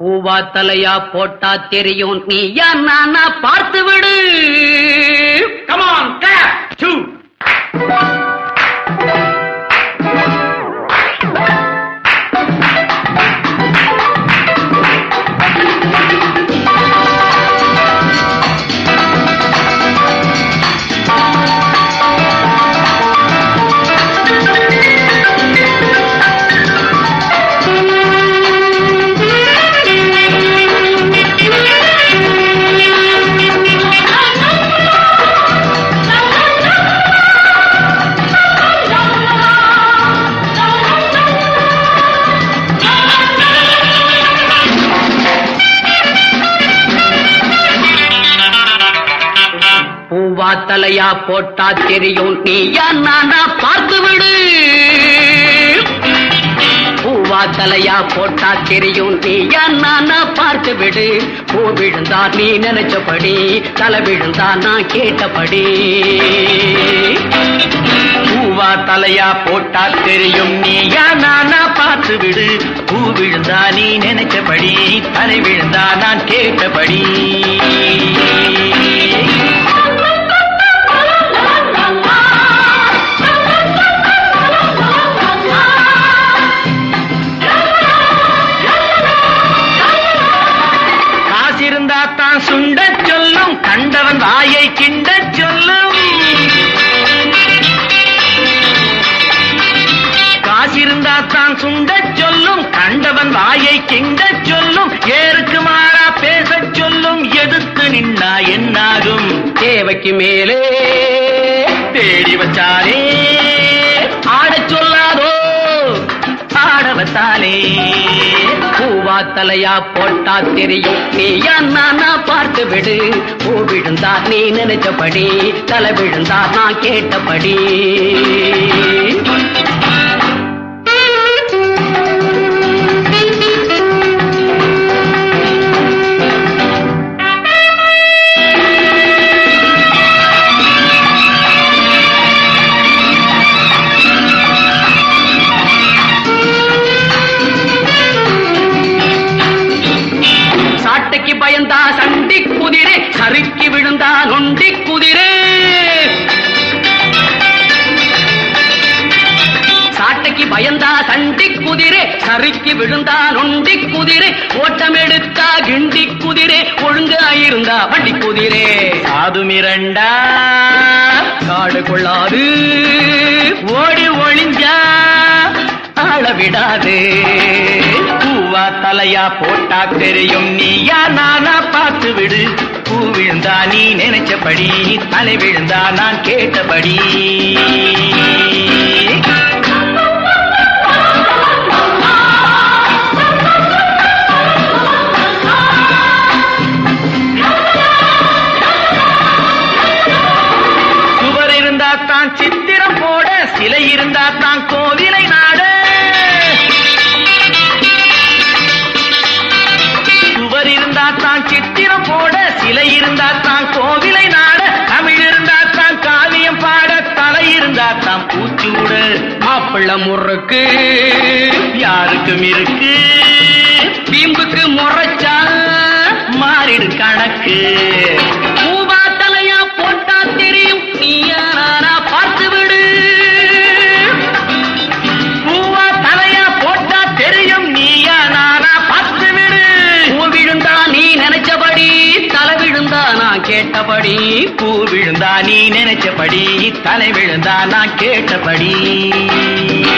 பூவா தலையா போட்டா தெரியும் நீயா நானா பார்த்து விடு Come on, clap. Two. பூவா தலையா போட்டா தெரியும் நீயா நானா பார்த்து விடு பூவா தலையா போட்டா தெரியும் நீயா நானா பார்த்து விடு பூ விழுந்தா நீ நினைச்சபடி தலை விழுந்தா நான் கேட்டபடி பூவா தலையா போட்டா தெரியும் நீயா நானா பார்த்து விடு பூ விழுந்தா நீ நினைச்சபடி தலை விழுந்தா நான் கேட்டபடி காசிருந்தா தான் சுண்டச் சொல்லும் கண்டவன் வாயை கிண்டச் சொல்லும் காசிருந்தா தான் சுண்டச் சொல்லும் கண்டவன் வாயை கிண்டச் சொல்லும் ஏருக்கு மாறா பேசச் சொல்லும் எதிர்த்து நின்னா என்னாகும் தேவைக்கு மேலே தேடி வச்சாலே ஆடச் சொல்லாதோ ஆடவத்தாலே பூவா தலையா போட்டா தெரியும் நீயா நானா பார்த்து விடு பூ விழுந்தா நீ நினைச்சபடி தலை விழுந்தா நான் கேட்டபடி சாட்டைக்கு பயந்தா சண்டி குதிரை சறுக்கி விழுந்தா நொண்டி குதிரை சாட்டைக்கு பயந்தா சண்டி குதிரை சறுக்கி விழுந்தா நொண்டி குதிரை ஓட்டம் எடுத்தா கிண்டி குதிரை ஒழுங்கா இருந்தா வண்டி குதிரை சாது மிரண்டா காடு கொள்ளாது ஓடி ஒளிஞ்சா ஆள விடாது பூவா தலையா போட்டா தெரியும் நீயா நானா பார்த்து விடு பூ விழுந்தா நீ நினைச்சபடி தலை விழுந்தா நான் கேட்டபடி சுவர் இருந்தா தான் சித்திரம் போட சிலை இருந்தா தான் கோவிலை நாட சுவர் இருந்தா தான் சித்திரம் போட சிலை இருந்தா தான் கோவிலை நாட தமிழ் இருந்தா தான் காவியம் பாட தலை இருந்தா தான் பூச்சூட மாப்பிள்ள முறுக்கு யாருக்கும் இருக்கு வீம்புக்கு முறைச்சா மாறிடு கணக்கு பூவா தலையா போட்டா தெரியும் நீயா நானா பார்த்து விடு பூவா தலையா போட்டா தெரியும் நீயா நானா பார்த்து விடு பூ விழுந்தா நீ நினைச்சபடி தலை விழுந்தா நான் கேட்டபடி பூ விழுந்தா நீ நினைச்சபடி தலை விழுந்தா நான் கேட்டபடி